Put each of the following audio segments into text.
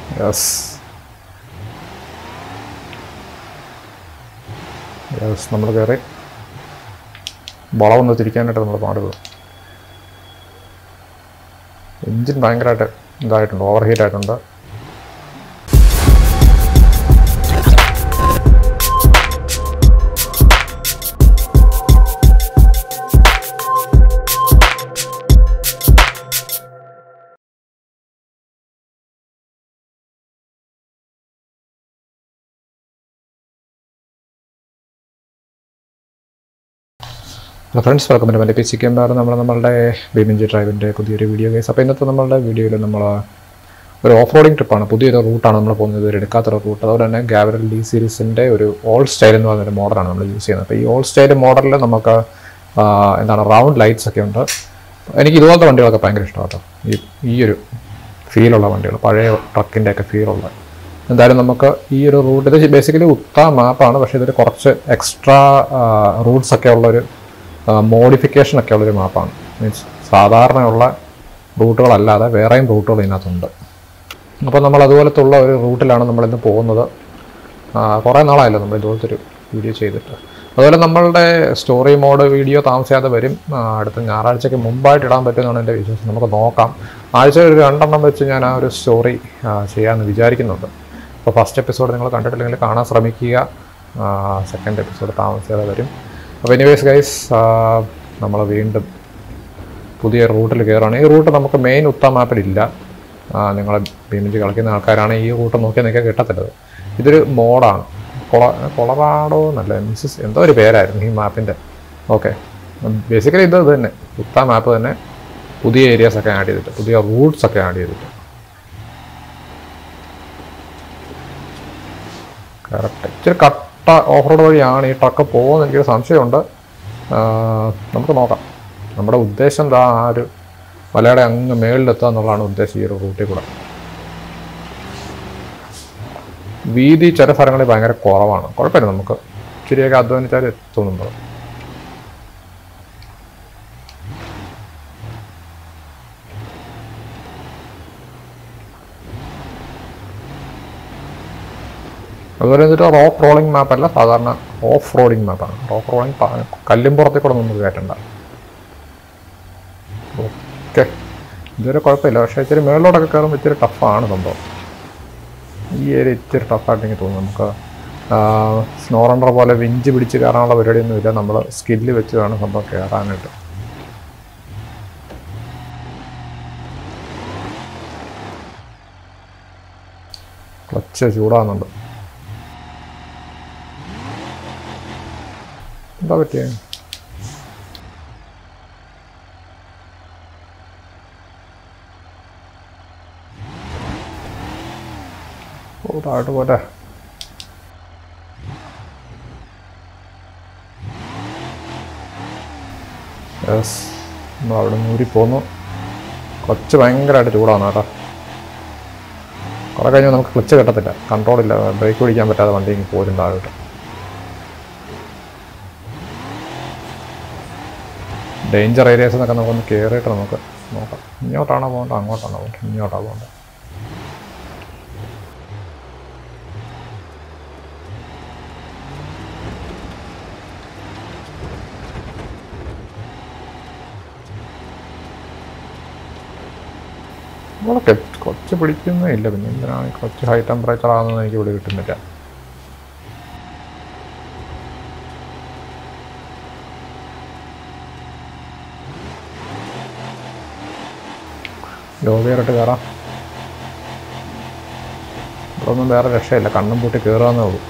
Yes yes നമ്മൾ കയറി വളവൊന്ന് തിരിക്കാനായിട്ട് നമ്മൾ പാടുള്ളൂ എൻജിൻ ഭയങ്കരമായിട്ട് ഇതായിട്ടുണ്ട് ഓവർ ഹീറ്റ് ആയിട്ടുണ്ട് ഫ്രണ്ട്സ് വെൽക്കം ടു മറ്റേ പി സി ക്യാമ്പാർ നമ്മൾ നമ്മളുടെ ബീമിഞ്ചി ഡ്രൈവിൻ്റെ പുതിയൊരു വീഡിയോ കേസ് അപ്പോൾ ഇന്നത്തെ നമ്മളുടെ വീഡിയോയിൽ നമ്മൾ ഒരു ഓഫ് റോഡിങ് ട്രിപ്പാണ് പുതിയൊരു റൂട്ടാണ് നമ്മൾ പോകുന്നത് ഇതുവരെ എടുക്കാത്തൊരു റൂട്ട് അതുപോലെ തന്നെ ഗാവറൽ ഡി സീരീസിൻ്റെ ഒരു ഓൾ സ്റ്റൈൽ എന്ന് പറഞ്ഞൊരു മോഡലാണ് നമ്മൾ യൂസ് ചെയ്യുന്നത് അപ്പോൾ ഈ ഓൾ സ്റ്റൈൽ മോഡലിൽ നമുക്ക് ആ, എന്താണ് റൗണ്ട് ലൈറ്റ്സ് ഒക്കെ ഉണ്ട് എനിക്ക് ഇതുപോലത്തെ വണ്ടികളൊക്കെ ഭയങ്കര ഇഷ്ടമാണ് കേട്ടോ ഈ ഈ ഒരു ഫീലുള്ള വണ്ടികൾ പഴയ ട്രക്കിൻ്റെ ഒക്കെ ഫീലുള്ള എന്തായാലും നമുക്ക് ഈ ഒരു റൂട്ട് ഇത് ബേസിക്കലി ഉത്ത മാപ്പാണ് പക്ഷേ ഇതിൽ കുറച്ച് എക്സ്ട്രാ റൂട്ട്സ് ഒക്കെ ഉള്ളൊരു മോഡിഫിക്കേഷൻ ഒക്കെ ഉള്ളൊരു മാപ്പാണ് മീൻസ് സാധാരണയുള്ള റൂട്ടുകളല്ലാതെ വേറെയും റൂട്ടുകൾ ഇതിനകത്തുണ്ട് അപ്പോൾ നമ്മൾ അതുപോലത്തെ ഉള്ള ഒരു റൂട്ടിലാണ് നമ്മളിന്ന് പോകുന്നത് ആ, കുറേ നാളായല്ലോ നമ്മൾ ഇതുപോലത്തെ ഒരു വീഡിയോ ചെയ്തിട്ട് അതുപോലെ നമ്മളുടെ സ്റ്റോറി മോഡ് വീഡിയോ താമസിയാതെ വരും ആ, അടുത്ത ഞായറാഴ്ചയ്ക്ക് മുമ്പായിട്ട് ഇടാൻ പറ്റുമെന്നാണ് എൻ്റെ വിശ്വാസം നമുക്ക് നോക്കാം ആഴ്ച ഒരു രണ്ടെണ്ണം വെച്ച് ഞാൻ ആ ഒരു സ്റ്റോറി ചെയ്യാമെന്ന് വിചാരിക്കുന്നുണ്ട് അപ്പോൾ ഫസ്റ്റ് എപ്പിസോഡ് നിങ്ങൾ കണ്ടിട്ടില്ലെങ്കിൽ കാണാൻ ശ്രമിക്കുക സെക്കൻഡ് എപ്പിസോഡ് താമസിയാതെ വരും അപ്പോൾ എനിവേസ് ഗൈസ് നമ്മൾ വീണ്ടും പുതിയ റൂട്ടിൽ കയറുകയാണ് ഈ റൂട്ട് നമുക്ക് മെയിൻ ഉത്ത മാപ്പിലില്ല നിങ്ങൾ ഭീമിഞ്ചി കളിക്കുന്ന ആൾക്കാരാണ് ഈ റൂട്ട് നോക്കിയാൽ നിങ്ങൾക്ക് കിട്ടത്തില്ലത് ഇതൊരു മോഡാണ് കൊള കൊളറാഡോ എന്നല്ല മിസ്സസ് എന്തോ ഒരു പേരായിരുന്നു ഈ മാപ്പിൻ്റെ ഓക്കെ ബേസിക്കലി ഇത് ഇത് തന്നെ ഉത്ത മാപ്പ് തന്നെ പുതിയ ഏരിയാസ് ഒക്കെ ആഡ് ചെയ്തിട്ട് പുതിയ റൂട്ട്സ് ഒക്കെ ആഡ് ചെയ്തിട്ട് കറക്റ്റ് ഇച്ചിരി കട്ട ഓഫ് റോഡ് വഴിയാണ് ഈ ട്രക്ക് പോകുമെന്ന് എനിക്കൊരു സംശയമുണ്ട് ആ, നമുക്ക് നോക്കാം നമ്മുടെ ഉദ്ദേശം എന്താ ആ ഒരു മലയുടെ അങ്ങ് മേളിലെത്തുക എന്നുള്ളതാണ് ഉദ്ദേശം ഈ ഒരു റൂട്ടിൽ കൂടെ വീതി ചില സ്ഥലങ്ങളിൽ ഭയങ്കര കുറവാണ് കുഴപ്പമില്ല നമുക്ക് ഇച്ചിരിയൊക്കെ അധ്വാനിച്ചാൽ എത്തും നമ്മൾ അതുപോലെ എന്നിട്ട് റോക്ക് റോളിംഗ് മാപ്പല്ല സാധാരണ ഓഫ് റോഡിംഗ് മാപ്പാണ് റോക്ക് റോളിംഗ് കല്ലും പുറത്തേക്ക് കൂടെ നമുക്ക് കയറ്റണ്ട ഓക്കെ ഇതുവരെ കുഴപ്പമില്ല പക്ഷേ ഇച്ചിരി മേളിലോട്ടൊക്കെ കയറുമ്പോൾ ഇച്ചിരി ടഫാണ് സംഭവം ഈ ഏരിയ ഇച്ചിരി ടഫായിട്ട് എനിക്ക് തോന്നുന്നു നമുക്ക് സ്നോ റണ്ണർ പോലെ വിഞ്ച് പിടിച്ച് കയറാനുള്ള പരിപാടിയൊന്നുമില്ല നമ്മൾ സ്കില്ല് വെച്ച് വേണം സംഭവം കയറാനായിട്ട് ക്ലച്ച് ചൂടാകുന്നുണ്ട് എന്താ പറ്റിയേ ഓ താഴോട്ട് പോട്ടെ യെസ് നമ്മൾ അവിടെ നൂരി പോന്നു ക്ലച്ച് ഭയങ്കരമായിട്ട് ചൂടാണ് കേട്ടോ കുറെ കഴിഞ്ഞാൽ നമുക്ക് ക്ലച്ച് കിട്ടത്തില്ല കൺട്രോൾ ഇല്ല ബ്രേക്ക് പിടിക്കാൻ പറ്റാതെ വണ്ടി ഇങ്ങനെ പോരും താഴോട്ട് ഡേഞ്ചർ ഏരിയാസ് എന്നൊക്കെ നമുക്കൊന്ന് കയറിയിട്ട് നമുക്ക് നോക്കാം ഇങ്ങോട്ടാണോ പോകേണ്ടത് അങ്ങോട്ടാണോ പോകേണ്ടത് ഇങ്ങോട്ടാണോ പോകേണ്ടത് നമ്മളൊക്കെ കുറച്ച് പിടിക്കുന്നേ ഇല്ല പിന്നെ എന്തിനാണ് ഈ കുറച്ച് ഹൈ ടെമ്പറേച്ചർ ആകുന്നത് എനിക്ക് ഇവിടെ കിട്ടുന്നില്ല ലോബിയറിട്ട് കയറാം ഇവിടെ ഒന്നും വേറെ രക്ഷയില്ല കണ്ണും പൂട്ടി കയറാന്നേ ഉള്ളൂ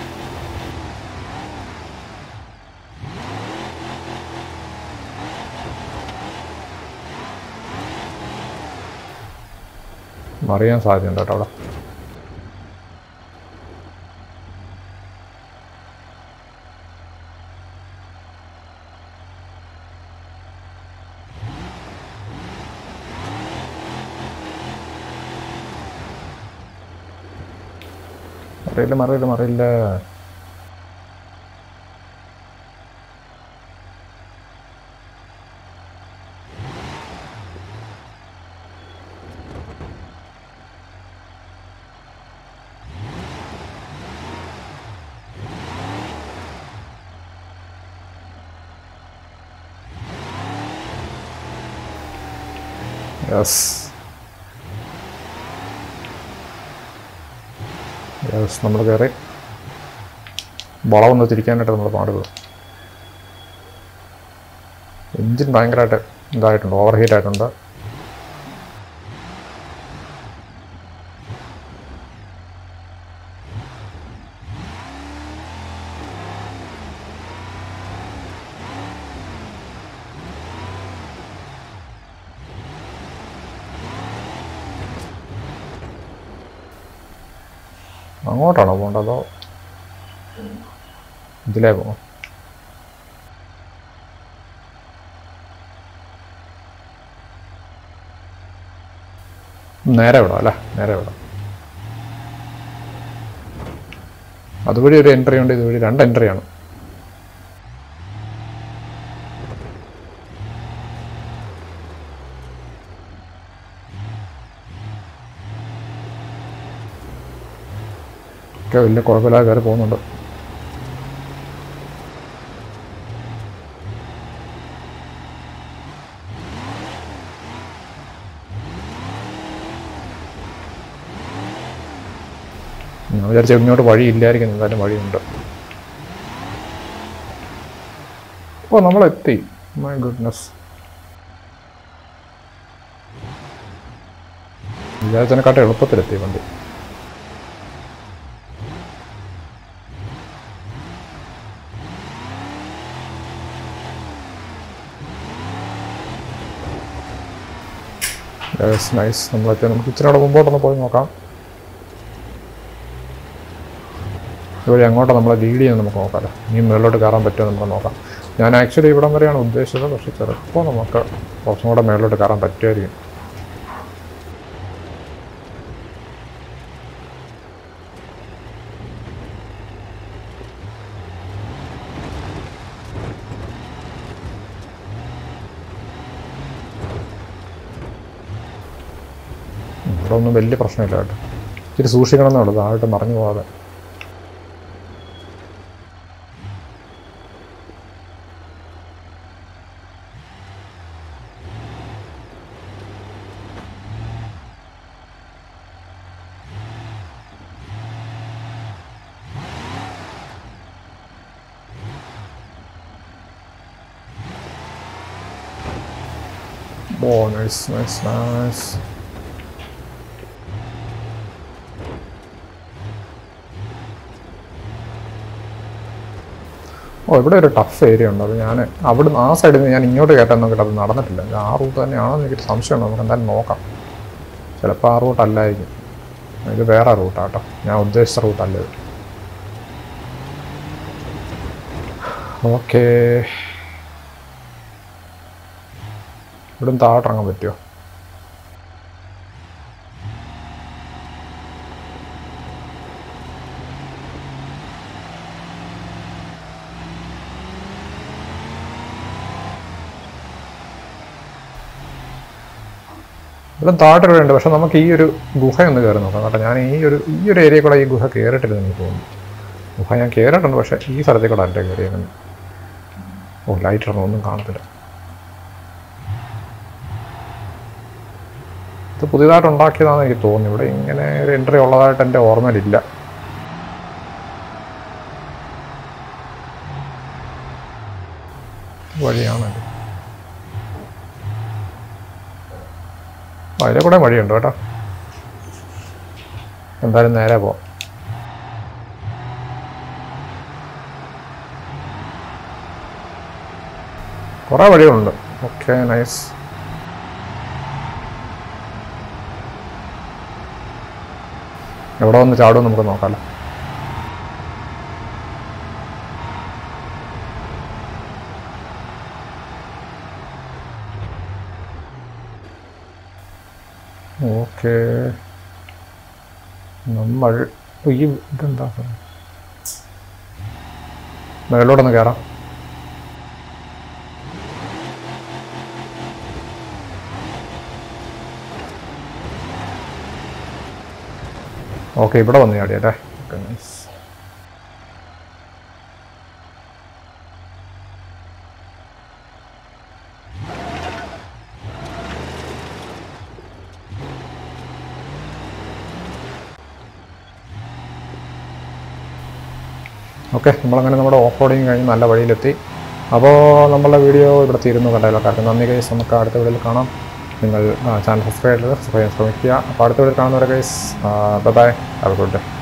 മറിയാൻ സാധ്യതയുണ്ട് കേട്ടോ അവിടെ മറിയില്ല മറിയില്ല മറിയില്ല യെസ് യെസ് നമ്മൾ കയറി വളമൊന്ന് തിരിക്കാനായിട്ട് നമ്മൾ പാടുള്ളൂ എൻജിൻ ഭയങ്കരമായിട്ട് ഇതായിട്ടുണ്ട് ഓവർ ഹീറ്റ് ആയിട്ടുണ്ട് അങ്ങോട്ടാണോ പോകേണ്ടത് അതോ ഇതിലേ പോകാം നേരെ വിടാം അല്ലേ നേരെ വിടാം അതുവഴി ഒരു എൻട്രി ഉണ്ട് ഇതുവഴി രണ്ട് എൻട്രിയാണ് ഒക്കെ വലിയ കുഴപ്പമില്ലാതെ കയറി പോകുന്നുണ്ട് ഞാൻ വിചാരിച്ച ഇങ്ങോട്ട് വഴി ഇല്ലായിരിക്കും എന്തായാലും വഴിയുണ്ട് ഓ നമ്മളെത്തി മൈ ഗുഡ്നസ് വിചാരിച്ചതിനെക്കാട്ടും എളുപ്പത്തിലെത്തി വണ്ടി യെസ് നൈസ് നമ്മളെത്തി നമുക്ക് ഇച്ചിരി കൂടെ മുമ്പോട്ടൊന്ന് പോയി നോക്കാം ഇതുവഴി അങ്ങോട്ട് നമ്മളെ ലീഡ് ചെയ്യാൻ നമുക്ക് നോക്കാമല്ലോ ഇനി മുകളിലോട്ട് കയറാൻ പറ്റുമോ നമുക്ക് നോക്കാം ഞാൻ ആക്ച്വലി ഇവിടം വരെയാണ് ഉദ്ദേശിച്ചത് പക്ഷേ ചിലപ്പോൾ നമുക്ക് കുറച്ചും കൂടെ മുകളിലോട്ട് കയറാൻ പറ്റുമായിരിക്കും ഇവിടെ ഒന്നും വലിയ പ്രശ്നമില്ല കേട്ടോ ഇച്ചിരി സൂക്ഷിക്കണം എന്നുള്ളൂ താഴോട്ട് മറിഞ്ഞു പോകാതെ Oh, nice, nice, nice. ഓ ഇവിടെ ഒരു ടഫ് ഏരിയ ഉണ്ട് അത് ഞാൻ അവിടുന്ന് ആ സൈഡിൽ നിന്ന് ഞാൻ ഇങ്ങോട്ട് കയറ്റാൻ നോക്കിയിട്ട് അത് നടന്നിട്ടില്ല ഇത് ആ റൂട്ട് തന്നെയാണോ എന്ന് എനിക്കൊരു സംശയമുണ്ട് നമുക്ക് എന്തായാലും നോക്കാം ചിലപ്പോൾ ആ റൂട്ട് അല്ലായിരിക്കും ഇത് വേറെ റൂട്ടാട്ടോ ഞാൻ ഉദ്ദേശിച്ച റൂട്ടല്ല ഇത് ഓക്കേ ഇവിടുന്ന് താഴോട്ടിറങ്ങാൻ പറ്റുമോ ഇവിടെ താഴോട്ട് ഇവിടെ ഉണ്ട് പക്ഷെ നമുക്ക് ഈ ഒരു ഗുഹയൊന്ന് കയറി നോക്കാം കേട്ടോ ഞാൻ ഈ ഒരു ഈ ഒരു ഏരിയ കൂടെ ഈ ഗുഹ കയറിയിട്ടില്ലെന്ന് എനിക്ക് തോന്നുന്നു ഗുഹ ഞാൻ കയറിയിട്ടുണ്ട് പക്ഷേ ഈ സ്ഥലത്തേക്ക് കൂടെ അല്ല കയറിയേക്കുന്നത് ഓ ലൈറ്റ് ഇടണം ഒന്നും കാണത്തില്ല ഇത് പുതിയതായിട്ട് ഉണ്ടാക്കിയതാണെന്ന് എനിക്ക് തോന്നുന്നു ഇവിടെ ഇങ്ങനെ ഒരു എൻട്രി ഉള്ളതായിട്ട് എൻ്റെ ഓർമ്മയിലില്ല വഴിയാണല്ലോ അതിലെ കൂടെ വഴിയുണ്ട് കേട്ടോ എന്തായാലും നേരെ പോവാം കുറേ വഴികളുണ്ട് ഓക്കെ നൈസ് എവിടെ വന്ന് ചാടും നമുക്ക് നോക്കാമല്ലോ ഓക്കെ നമ്മൾ ഓ, ഈ ഇതെന്താ സാധനം? മേലോട്ടൊന്ന് കയറാം ഓക്കെ ഇവിടെ വന്ന് ചാടിയല്ലേ ഓക്കെ നൈസ് ഓക്കെ നമ്മളങ്ങനെ നമ്മുടെ ഓഫ് റോഡിങ് കഴിഞ്ഞ് നല്ല വഴിയിലെത്തി അപ്പോൾ നമ്മളുടെ വീഡിയോ ഇവിടെ തീരുന്നു കണ്ടല്ലോ കാരണം നന്ദി കേസ് നമുക്ക് അടുത്ത വീഡിയോയിൽ കാണാം നിങ്ങൾ ചാനൽ സബ്സ്ക്രൈബ് ചെയ്ത് സബ്സ്ക്രൈബ് ചെയ്യാൻ ശ്രമിക്കുക അപ്പോൾ അടുത്ത വീഡിയോയിൽ കാണുന്നവരെ കേസ് ബൈ ഹാവ് ഗുഡ് ഡേ